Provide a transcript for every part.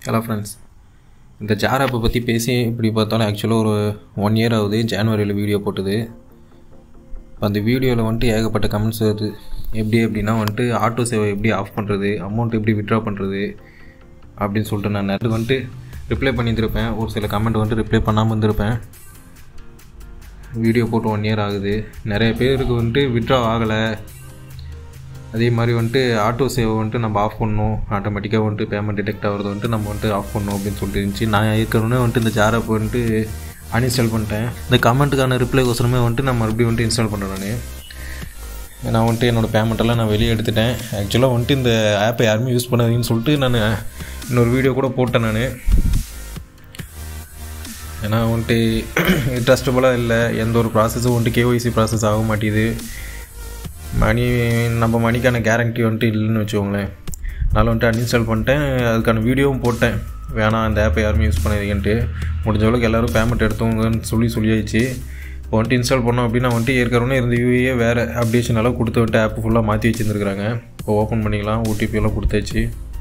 hello friends இந்த jar ஆப்பை பற்றி பேசி இப்படி பார்த்தாலும் ஆக்சுவலாக ஒரு ஒன் இயர் ஆகுது ஜான்வரியில் வீடியோ போட்டது அந்த வீடியோவில் வந்துட்டு ஏகப்பட்ட கமெண்ட்ஸ் வருது எப்படி எப்படின்னா வந்துட்டு ஆட்டோ சேவை எப்படி ஆஃப் பண்ணுறது அமௌண்ட் எப்படி விட்ரா பண்ணுறது அப்படின்னு சொல்லிட்டு நான் நேரத்துக்கு வந்துட்டு ரிப்ளை பண்ணியிருந்திருப்பேன் ஒரு சில கமெண்ட் வந்துட்டு ரிப்ளை பண்ணாமல் இருந்திருப்பேன் வீடியோ போட்டு ஒன் இயர் ஆகுது நிறைய பேருக்கு வந்துட்டு விட்ரா ஆகலை அதே மாதிரி வந்துட்டு ஆட்டோ சேவை வந்துட்டு நம்ம ஆஃப் பண்ணணும் ஆட்டோமேட்டிக்காக வந்துட்டு பேமெண்ட் டிடெக்ட் ஆகிறது வந்துட்டு நம்ம வந்துட்டு ஆஃப் பண்ணணும் அப்படின்னு சொல்லிட்டு இருந்துச்சு நான் ஏற்கனவே வந்துட்டு இந்த ஜார் ஆப் வந்துட்டு அன்இன்ஸ்டால் பண்ணிட்டேன் இந்த கமெண்ட்டுக்கான ரிப்ளைக்கோசரமே வந்துட்டு நான் மறுபடியும் வந்துட்டு இன்ஸ்டால் பண்ணுறேன் நான் நான் வந்துட்டு என்னோடய பேமெண்ட்டெல்லாம் நான் வெளியே எடுத்துட்டேன் ஆக்சுவலாக வந்துட்டு இந்த ஆப்பை யாருமே யூஸ் பண்ணாதீங்கன்னு சொல்லிட்டு நான் இன்னொரு வீடியோ கூட போட்டேன் நான் ஏன்னா வந்துட்டு ட்ரஸ்டபுளாக இல்லை எந்த ஒரு ப்ராசஸும் வந்துட்டு கேஒய்சி ப்ராசஸ் ஆக மாட்டேது மணி நம்ம மணிக்கான கேரண்டி வந்துட்டு இல்லைன்னு வச்சுக்கோங்களேன் அதனால் வந்துட்டு அன்இன்ஸ்டால் பண்ணிட்டேன் அதுக்கான வீடியோவும் போட்டேன் வேணாம் அந்த ஆப்பை யாருமே யூஸ் பண்ணாதீங்கன்ட்டு முடிஞ்ச அளவுக்கு எல்லோரும் பேமெண்ட் எடுத்தவங்கன்னு சொல்லி சொல்லியாச்சு இப்போ வந்துட்டு இன்ஸ்டால் பண்ணோம் அப்படின்னா வந்துட்டு ஏற்கனவே இருந்த யூஏ வேறு அப்டேஷன் எல்லாம் கொடுத்து வந்துட்டு ஆப் ஃபுல்லாக மாற்றி வச்சுருந்துருக்குறாங்க இப்போ ஓப்பன் பண்ணிக்கலாம் ஓடிபி எல்லாம் கொடுத்தாச்சு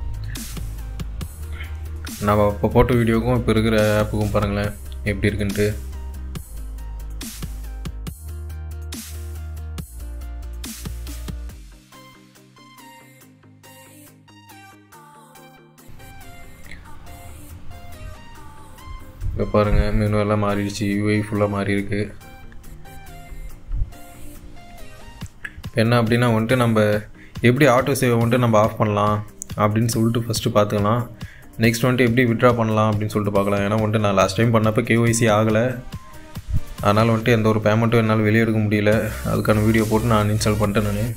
நான் இப்போ போட்ட வீடியோக்கும் இப்போ இருக்கிற ஆப்புக்கும் பாருங்களேன் எப்படி இருக்குன்ட்டு இப்போ பாருங்கள் மெனு எல்லாம் மாறிடுச்சு யூஐ ஃபுல்லாக மாறி இருக்கு என்ன அப்படின்னா வந்துட்டு நம்ம எப்படி ஆட்டோ சேவை வந்துட்டு நம்ம ஆஃப் பண்ணலாம் அப்படின்னு சொல்லிட்டு ஃபஸ்ட்டு பார்த்துக்கலாம் நெக்ஸ்ட் வந்துட்டு எப்படி விட்ரா பண்ணலாம் அப்படின்னு சொல்லிட்டு பார்க்கலாம் ஏன்னா வந்துட்டு நான் லாஸ்ட் டைம் பண்ணப்போ கேஒய்சி ஆகலை அதனால் வந்துட்டு எந்த ஒரு பேமெண்ட்டும் என்னால் வெளியே எடுக்க முடியல அதுக்கான வீடியோ போட்டு நான் இன்ஸ்டால் பண்ணிட்டேன் நான்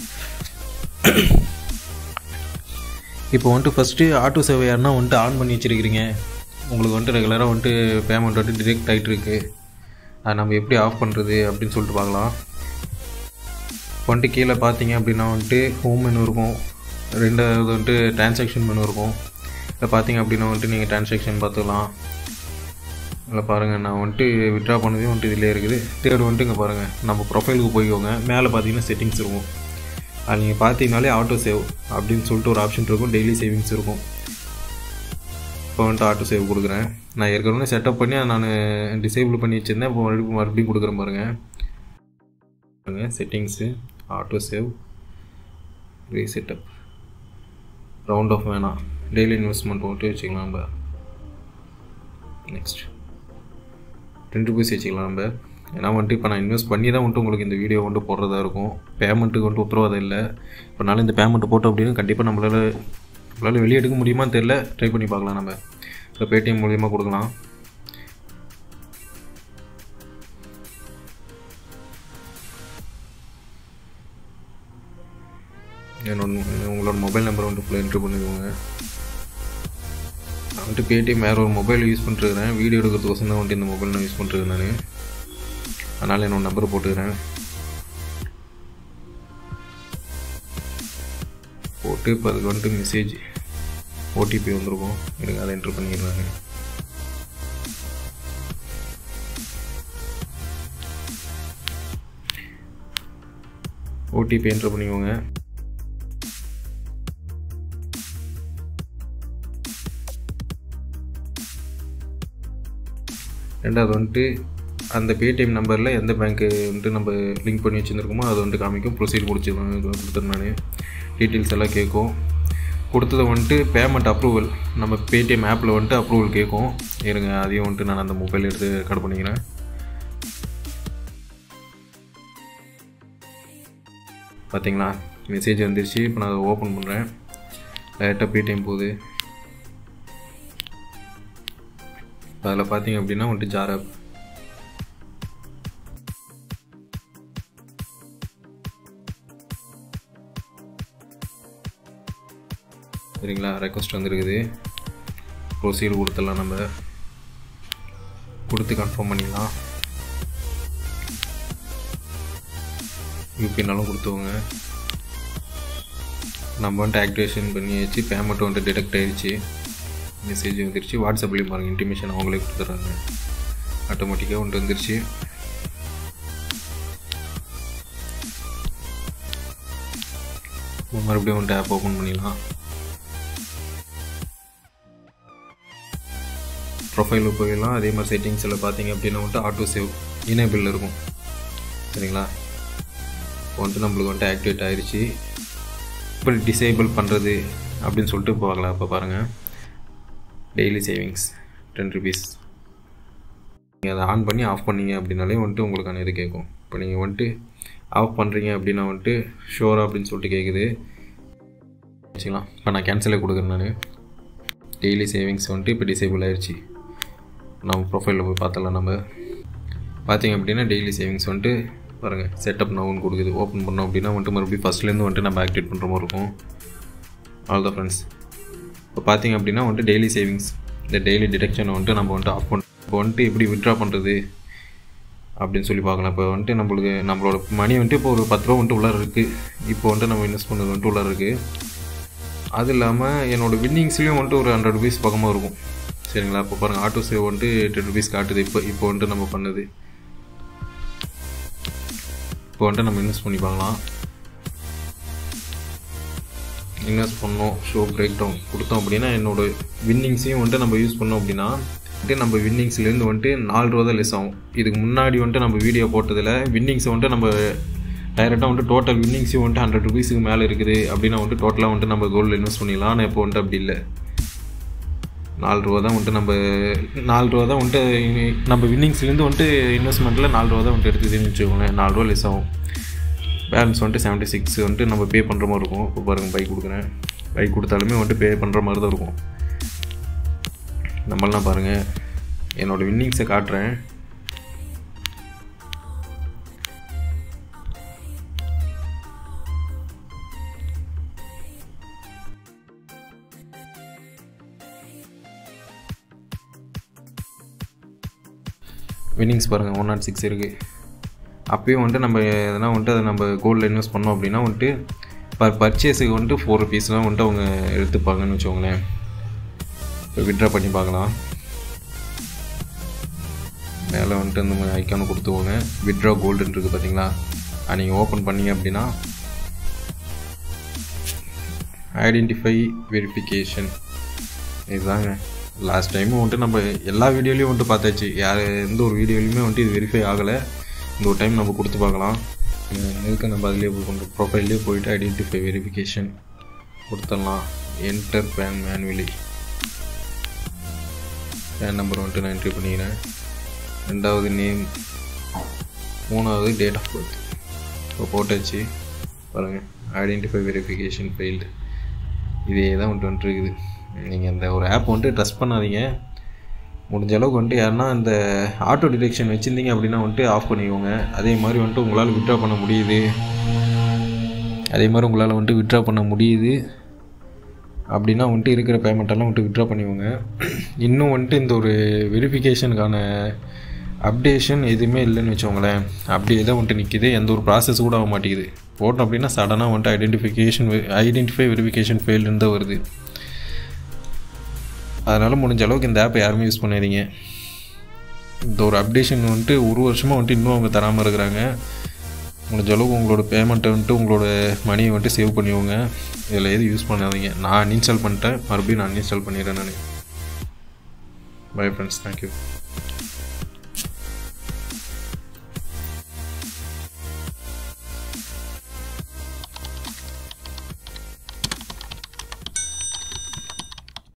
இப்போ வந்துட்டு ஃபஸ்ட்டு ஆட்டோ சேவை யாருன்னா வந்துட்டு ஆன் பண்ணி வச்சுருக்கிறீங்க உங்களுக்கு வந்துட்டு ரெகுலராக வந்துட்டு பேமெண்ட் வந்துட்டு டிடெக்ட் ஆகிட்டு இருக்கு அதை நம்ம எப்படி ஆஃப் பண்ணுறது அப்படின்னு சொல்லிட்டு பார்க்கலாம் வந்துட்டு கீழே பார்த்தீங்க அப்படின்னா வந்துட்டு ஹோம் மெனு இருக்கும் ரெண்டாவது வந்துட்டு டிரான்சாக்ஷன் மெனு இருக்கும் இதில் பார்த்தீங்க அப்படின்னா வந்துட்டு நீங்கள் டிரான்சாக்ஷன் பார்த்துக்கலாம் இதில் பாருங்கள் நான் வந்துட்டு விட்ரா பண்ணதே வந்துட்டு இதிலே இருக்குது தேர்ட் வந்துட்டு இங்கே பாருங்கள் நம்ம ப்ரொஃபைலுக்கு போய்க்கோங்க மேலே பார்த்தீங்கன்னா செட்டிங்ஸ் இருக்கும் அது நீங்கள் பார்த்தீங்கனாலே ஆட்டோ சேவ் அப்படின்னு சொல்லிட்டு ஒரு ஆப்ஷன் இருக்கும் டெய்லி சேவிங்ஸ் இருக்கும் இப்போ வந்துட்டு ஆட்டோ சேவ் கொடுக்குறேன் நான் ஏற்கனவே செட்டப் பண்ணி அதை நான் டிசேபிள் பண்ணி வச்சுருந்தேன் இப்போ மறுபடியும் மறுபடியும் கொடுக்குறேன் பாருங்கள் பாருங்கள் settings auto save resetup round off வேணாம் டெய்லி இன்வெஸ்ட்மெண்ட் மட்டும் வச்சுக்கலாம் நம்ம நெக்ஸ்ட் டென் ருபீஸ் வச்சுக்கலாம் நம்ம ஏன்னா வந்துட்டு இப்போ நான் இன்வெஸ்ட் பண்ணி தான் வந்துட்டு உங்களுக்கு இந்த வீடியோ வந்துட்டு போடுறதா இருக்கும் பேமெண்ட்டுக்கு வந்துட்டு உத்தரவாதம் இல்லை இப்போனால இந்த பேமெண்ட் போட்டோம் அப்படின்னு கண்டிப்பாக நம்மளால் நம்மளால் வெளியே எடுக்க முடியுமான்னு தெரில ட்ரை பண்ணி பார்க்கலாம் நம்ம இப்போ பேடிஎம் மூலியமாக கொடுக்கலாம் என்னோட உங்களோட மொபைல் நம்பர் வந்துட்டு ஃபுல்லாக என்ட்ரு பண்ணிக்கோங்க நான் வந்துட்டு பேடிஎம் வேறு ஒரு மொபைல் யூஸ் பண்ணிட்டுருக்கிறேன் வீடியோ எடுக்கிறதுக்கோசம் தான் வந்துட்டு இந்த மொபைல் நான் யூஸ் பண்ணிட்டுருக்கேன் நான் அதனால் என்னோடய நம்பர் போட்டுக்கிறேன் போட்டு இப்போ அதுக்கு வந்துட்டு மெசேஜ் ஓடிபி வந்திருக்கும் எனக்கு அதை என்ட்ரு பண்ணிடுறாங்க ஓடிபி என்ட்ரு பண்ணிக்கோங்க ரெண்டாவது வந்துட்டு அந்த பேடிஎம் நம்பரில் எந்த பேங்க்கு வந்துட்டு நம்ம லிங்க் பண்ணி வச்சுருந்துருக்கோமோ அது வந்துட்டு காமிக்கும் ப்ரொசீட் முடிச்சு கொடுத்துருந்தேன் நான் டீட்டெயில்ஸ் எல்லாம் கேட்கும் கொடுத்தது வந்துட்டு பேமெண்ட் அப்ரூவல் நம்ம பேடிஎம் ஆப்பில் வந்துட்டு அப்ரூவல் கேட்கும் இருங்க அதையும் வந்துட்டு நான் அந்த மொபைல் எடுத்து ரெக்கார்ட் பண்ணிக்கிறேன் பார்த்தீங்களா மெசேஜ் வந்துருச்சு இப்போ நான் அதை ஓப்பன் பண்ணுறேன் டைரெக்டாக பேடிஎம் போகுது அதில் பார்த்தீங்க அப்படின்னா வந்துட்டு ஜார் ஆப் சரிங்களா ரெக்வஸ்ட் வந்துருக்குது ப்ரொசீடு கொடுத்துடலாம் நம்ம கொடுத்து கன்ஃபார்ம் பண்ணிடலாம் யூபினாலும் கொடுத்துவோங்க நம்ம வந்துட்டு ஆக்டிவேஷன் பண்ணி வச்சு பேமெண்ட் வந்துட்டு டிடெக்ட் ஆகிடுச்சு மெசேஜ் வந்துருச்சு வாட்ஸ்அப்லேயும் பாருங்கள் இன்டிமேஷன் அவங்களே கொடுத்துட்றாங்க ஆட்டோமேட்டிக்காக வந்துட்டு வந்துருச்சு மறுபடியும் வந்துட்டு ஆப் ஓப்பன் பண்ணிடலாம் ப்ரொஃபைலில் போயிடலாம் அதே மாதிரி செட்டிங்ஸில் பார்த்தீங்க அப்படின்னா வந்துட்டு ஆட்டோ சேவ் இனேபிள் இருக்கும் சரிங்களா இப்போ வந்துட்டு நம்மளுக்கு வந்துட்டு ஆக்டிவேட் ஆயிடுச்சு எப்படி டிசேபிள் பண்ணுறது அப்படின்னு சொல்லிட்டு பார்க்கலாம் இப்போ பாருங்கள் டெய்லி சேவிங்ஸ் டென் ருபீஸ் நீங்கள் அதை ஆன் பண்ணி ஆஃப் பண்ணீங்க அப்படின்னாலே வந்துட்டு உங்களுக்கான இது கேட்கும் இப்போ நீங்கள் வந்துட்டு ஆஃப் பண்ணுறீங்க அப்படின்னா வந்துட்டு ஷோர் அப்படின்னு சொல்லிட்டு கேட்குது வச்சுக்கலாம் இப்போ நான் கேன்சலே கொடுக்குறேன் நான் டெய்லி சேவிங்ஸ் வந்துட்டு இப்போ டிசேபிள் ஆயிடுச்சு நம்ம ப்ரொஃபைலில் போய் பார்த்தலாம் நம்ம பார்த்தீங்க அப்படின்னா டெய்லி சேவிங்ஸ் வந்துட்டு பாருங்கள் செட்டப் நவுன்னு கொடுக்குது ஓப்பன் பண்ணோம் அப்படின்னா வந்துட்டு மறுபடியும் ஃபஸ்ட்லேருந்து வந்துட்டு நம்ம ஆக்டிவேட் பண்ணுற மாதிரி இருக்கும் ஆல் தான் ஃப்ரெண்ட்ஸ் இப்போ பார்த்தீங்க அப்படின்னா வந்துட்டு டெய்லி சேவிங்ஸ் இந்த டெய்லி டிடெக்ஷனை வந்துட்டு நம்ம வந்துட்டு ஆஃப் பண்ண இப்போ வந்துட்டு எப்படி வித்ட்ரா பண்ணுறது அப்படின்னு சொல்லி பார்க்கலாம் இப்போ வந்துட்டு நம்மளுக்கு நம்மளோட மணி வந்துட்டு இப்போ ஒரு பத்து ரூபா வந்துட்டு உள்ளார இருக்குது இப்போ வந்துட்டு நம்ம இன்வெஸ்ட் பண்ணது வந்துட்டு உள்ளார இருக்குது அது இல்லாமல் என்னோடய வின்னிங்ஸ்லேயும் வந்துட்டு ஒரு ஹண்ட்ரட் ருபீஸ் பக்கமாக இருக்கும் சரிங்களா இப்போ பாருங்கள் ஆட்டோ சேவ் வந்துட்டு டென் ருபீஸ் காட்டுது இப்போ இப்போ வந்துட்டு நம்ம பண்ணது இப்போ வந்துட்டு நம்ம இன்வெஸ்ட் பண்ணி பார்க்கலாம் இன்வெஸ்ட் பண்ணோம் ஷோ பிரேக் டவுன் கொடுத்தோம் அப்படின்னா என்னோடய வின்னிங்ஸையும் வந்துட்டு நம்ம யூஸ் பண்ணோம் அப்படின்னா வந்துட்டு நம்ம வின்னிங்ஸ்லேருந்து வந்துட்டு நாலு ரூபா தான் லெஸ் ஆகும் இதுக்கு முன்னாடி வந்துட்டு நம்ம வீடியோ போட்டதில் வின்னிங்ஸை வந்துட்டு நம்ம டைரெக்டாக வந்துட்டு டோட்டல் வின்னிங்ஸையும் வந்துட்டு ஹண்ட்ரட் ருபீஸுக்கு மேலே இருக்குது அப்படின்னா வந்துட்டு டோட்டலாக வந்துட்டு நம்ம கோல்டில் இன்வெஸ்ட் பண்ணிடலாம் ஆனால் இப்போ வந்துட்டு அப்படி இல்லை நாலு ரூபா தான் வந்துட்டு நம்ம நாலு ரூபா தான் வந்துட்டு நம்ம வின்னிங்ஸ்லேருந்து வந்துட்டு இன்வெஸ்ட்மெண்ட்டில் நாலு ரூபா தான் வந்துட்டு எடுத்துதுன்னு வச்சுக்கோங்களேன் நாலு ரூபா லெஸ் ஆகும் பேலன்ஸ் வந்துட்டு செவன்ட்டி சிக்ஸ் வந்துட்டு நம்ம பே பண்ணுற மாதிரி இருக்கும் இப்போ பாருங்கள் பைக் கொடுக்குறேன் பைக் கொடுத்தாலுமே வந்துட்டு பே பண்ணுற மாதிரி தான் இருக்கும் நம்மளாம் பாருங்கள் என்னோடய வின்னிங்ஸை காட்டுறேன் வின்னிங்ஸ் பாருங்கள் ஒன் நாட் சிக்ஸ் இருக்குது அப்பயும் வந்துட்டு நம்ம எதனா வந்துட்டு அதை நம்ம கோல்டில் இன்வெஸ்ட் பண்ணோம் அப்படின்னா வந்துட்டு பர் பர்ச்சேஸுக்கு வந்துட்டு ஃபோர் ருபீஸ்லாம் வந்துட்டு அவங்க எடுத்துப்பாங்கன்னு வச்சுக்கோங்களேன் இப்போ விட்ரா பண்ணி பார்க்கலாம் மேலே வந்துட்டு அந்த மாதிரி ஐக்கானு கொடுத்துக்கோங்க விட்ரா கோல்டுன்னு இருக்குது பார்த்தீங்களா அது நீங்கள் ஓப்பன் பண்ணீங்க அப்படின்னா ஐடென்டிஃபை வெரிஃபிகேஷன் இதுதாங்க லாஸ்ட் டைமும் வந்துட்டு நம்ம எல்லா வீடியோலையும் வந்துட்டு பார்த்தாச்சு யார் எந்த ஒரு வீடியோலையுமே வந்துட்டு இது வெரிஃபை ஆகலை இந்த ஒரு டைம் நம்ம கொடுத்து பார்க்கலாம் இதுக்கு நம்ம அதிலே போய் கொண்டு ப்ரொஃபைல்லே போயிட்டு ஐடென்டிஃபை வெரிஃபிகேஷன் கொடுத்துடலாம் enter PAN manually PAN number வந்துட்டு நான் என்ட்ரி பண்ணிக்கிறேன் ரெண்டாவது நேம் மூணாவது டேட் ஆஃப் பர்த் இப்போ போட்டாச்சு பாருங்கள் ஐடென்டிஃபை வெரிஃபிகேஷன் ஃபெயில்டு இதே தான் வந்துட்டு வந்துட்டு இருக்குது நீங்கள் இந்த ஒரு ஆப் வந்துட்டு ட்ரஸ்ட் பண்ணாதீங்க முடிஞ்ச அளவுக்கு வந்துட்டு யாருன்னா இந்த ஆட்டோ டிடெக்ஷன் வச்சுருந்தீங்க அப்படின்னா வந்துட்டு ஆஃப் பண்ணிக்கோங்க அதே மாதிரி வந்துட்டு உங்களால் விட்ரா பண்ண முடியுது அதே மாதிரி உங்களால் வந்துட்டு விட்ரா பண்ண முடியுது அப்படின்னா வந்துட்டு இருக்கிற பேமெண்ட்டெல்லாம் வந்துட்டு விட்ரா பண்ணிக்கோங்க இன்னும் வந்துட்டு இந்த ஒரு வெரிஃபிகேஷனுக்கான அப்டேஷன் எதுவுமே இல்லைன்னு வச்சுக்கோங்களேன் அப்படியே தான் வந்துட்டு நிற்கிது எந்த ஒரு ப்ராசஸ் கூட ஆக மாட்டேங்குது போட்டோம் அப்படின்னா சடனாக வந்துட்டு ஐடென்டிஃபிகேஷன் ஐடென்டிஃபை வெரிஃபிகேஷன் ஃபெயில்னு தான் வருது அதனால் முடிஞ்ச அளவுக்கு இந்த ஆப்பை யாருமே யூஸ் பண்ணாதீங்க இந்த ஒரு அப்டேஷன் வந்துட்டு ஒரு வருஷமாக வந்துட்டு இன்னும் அவங்க தராமல் இருக்கிறாங்க முடிஞ்ச அளவுக்கு உங்களோட பேமெண்ட்டை வந்துட்டு உங்களோட மணியை வந்துட்டு சேவ் பண்ணிக்கோங்க இதில் எதுவும் யூஸ் பண்ணாதீங்க நான் அன்இன்ஸ்டால் பண்ணிட்டேன் மறுபடியும் நான் அன்இன்ஸ்டால் பண்ணிடுறேன் நான் பை ஃப்ரெண்ட்ஸ் தேங்க்யூ